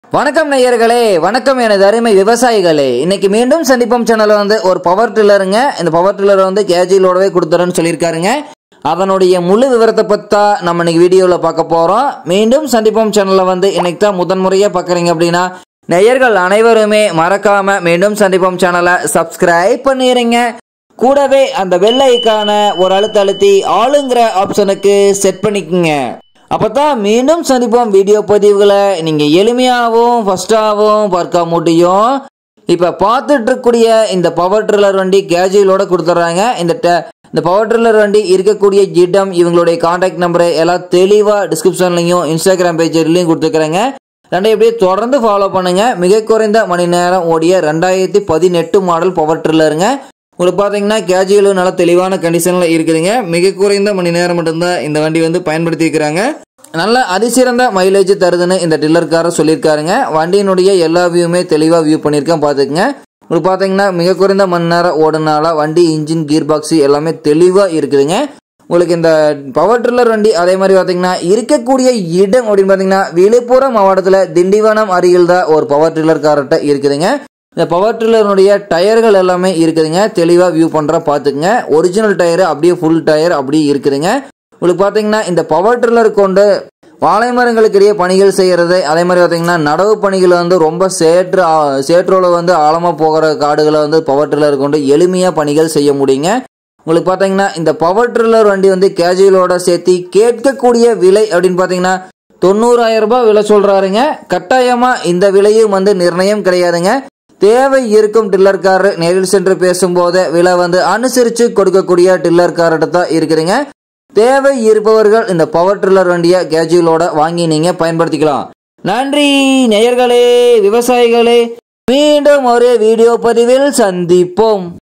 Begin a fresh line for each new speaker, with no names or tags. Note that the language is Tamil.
வணக்கம் நேயர்களே வணக்கம் எனது அருமை விவசாயிகளே இன்னைக்கு மீண்டும் சந்திப்போம் சேனல்ல வந்து ஒரு பவர் டில்லருங்க இந்த பவர் டில்லரை வந்து கேஜிலோடவே கொடுத்துறேன்னு சொல்லியிருக்காருங்க அதனுடைய முழு விவரத்தை பத்தா நம்ம இன்னைக்கு வீடியோவில் பார்க்க போறோம் மீண்டும் சந்திப்போம் சேனல்ல வந்து இன்னைக்கு தான் முதன்முறையாக பார்க்குறீங்க அப்படின்னா நேயர்கள் அனைவருமே மறக்காம மீண்டும் சந்திப்போம் சேனலை சப்ஸ்கிரைப் பண்ணிடுங்க கூடவே அந்த வெள்ளை ஐக்கான ஒரு அழுத்த அழுத்தி ஆளுங்கிற ஆப்ஷனுக்கு செட் பண்ணிக்கோங்க அப்பதான் மீண்டும் சந்திப்போம் வீடியோ பதிவுகளை நீங்க எளிமையாகவும் ஃபர்ஸ்டாகவும் பார்க்க முடியும் இப்ப பார்த்துட்டு இருக்கக்கூடிய இந்த பவர் ட்ரில்லர் வண்டி கேஜுவலோட கொடுத்துட்றாங்க இந்த ட- இந்த பவர் ட்ரில்லர் வண்டி இருக்கக்கூடிய இடம் இவங்களுடைய கான்டாக்ட் நம்பரை எல்லாம் தெளிவா டிஸ்கிரிப்ஷன்லையும் இன்ஸ்டாகிராம் பேஜ்லையும் கொடுத்துருக்குறாங்க ரெண்டையும் அப்படியே தொடர்ந்து ஃபாலோ பண்ணுங்க மிக குறைந்த மணி நேரம் ஓடிய ரெண்டாயிரத்தி பதினெட்டு மாடல் பவர் ட்ரில்லருங்க உங்களுக்கு பார்த்தீங்கன்னா கேஜுவலும் நல்ல தெளிவான கண்டிஷனில் இருக்குதுங்க மிக குறைந்த மணி நேரம் மட்டும்தான் இந்த வண்டி வந்து பயன்படுத்தி இருக்கிறாங்க நல்ல அதிசிறந்த மைலேஜ் தருதுன்னு இந்த டில்லர்காரர் சொல்லியிருக்காருங்க வண்டியினுடைய எல்லா வியூமே தெளிவாக வியூ பண்ணியிருக்கேன் பார்த்துக்குங்க உங்களுக்கு பார்த்தீங்கன்னா மிக குறைந்த மணி நேரம் ஓடுனால வண்டி இன்ஜின் கீர் பாக்ஸ் எல்லாமே தெளிவாக இருக்குதுங்க உங்களுக்கு இந்த பவர் ட்ரில்லர் வண்டி அதே மாதிரி பார்த்தீங்கன்னா இருக்கக்கூடிய இடம் அப்படின்னு பார்த்தீங்கன்னா விழுப்புரம் மாவட்டத்தில் திண்டிவனம் அருகில் தான் ஒரு பவர் ட்ரில்லர் கார்ட்ட இருக்குதுங்க இந்த பவர் ட்ரில்லருடைய டயர்கள் எல்லாமே இருக்குதுங்க தெளிவாக வியூ பண்ணுற பார்த்துக்குங்க ஒரிஜினல் டயர் அப்படியே ஃபுல் டயர் அப்படியே இருக்குதுங்க உங்களுக்கு பார்த்தீங்கன்னா இந்த பவர் ட்ரில்லர் கொண்டு வாழை மரங்களுக்கு இடையே பணிகள் செய்கிறது அதே மாதிரி பார்த்தீங்கன்னா நடவு பணிகள் வந்து ரொம்ப சேற்று ஆ- சேற்றோல வந்து ஆழமாக போகிற காடுகளை வந்து பவர் ட்ரில்லர் கொண்டு எளிமையாக பணிகள் செய்ய முடியுங்க உங்களுக்கு பார்த்தீங்கன்னா இந்த பவர் ட்ரில்லர் வண்டி வந்து கேஜுவலோட சேர்த்து கேட்கக்கூடிய விலை அப்படின்னு பார்த்தீங்கன்னா தொண்ணூறாயிரம் ரூபாய் விலை சொல்றாருங்க கட்டாயமா இந்த விலையும் வந்து நிர்ணயம் கிடையாதுங்க தேவை இருக்கும் டில்லர்காரர் நேரில் சென்று பேசும்போது விலை வந்து அனுசரித்து கொடுக்கக்கூடிய டில்லர்கார்ட்ட தான் இருக்குதுங்க தேவை இருப்பவர்கள் இந்த பவர் ட்ரில்லர் வண்டியை கேஜுவலோட வாங்கி நீங்க பயன்படுத்திக்கலாம் நன்றி நேயர்களே விவசாயிகளே மீண்டும் ஒரு வீடியோ பதிவில் சந்திப்போம்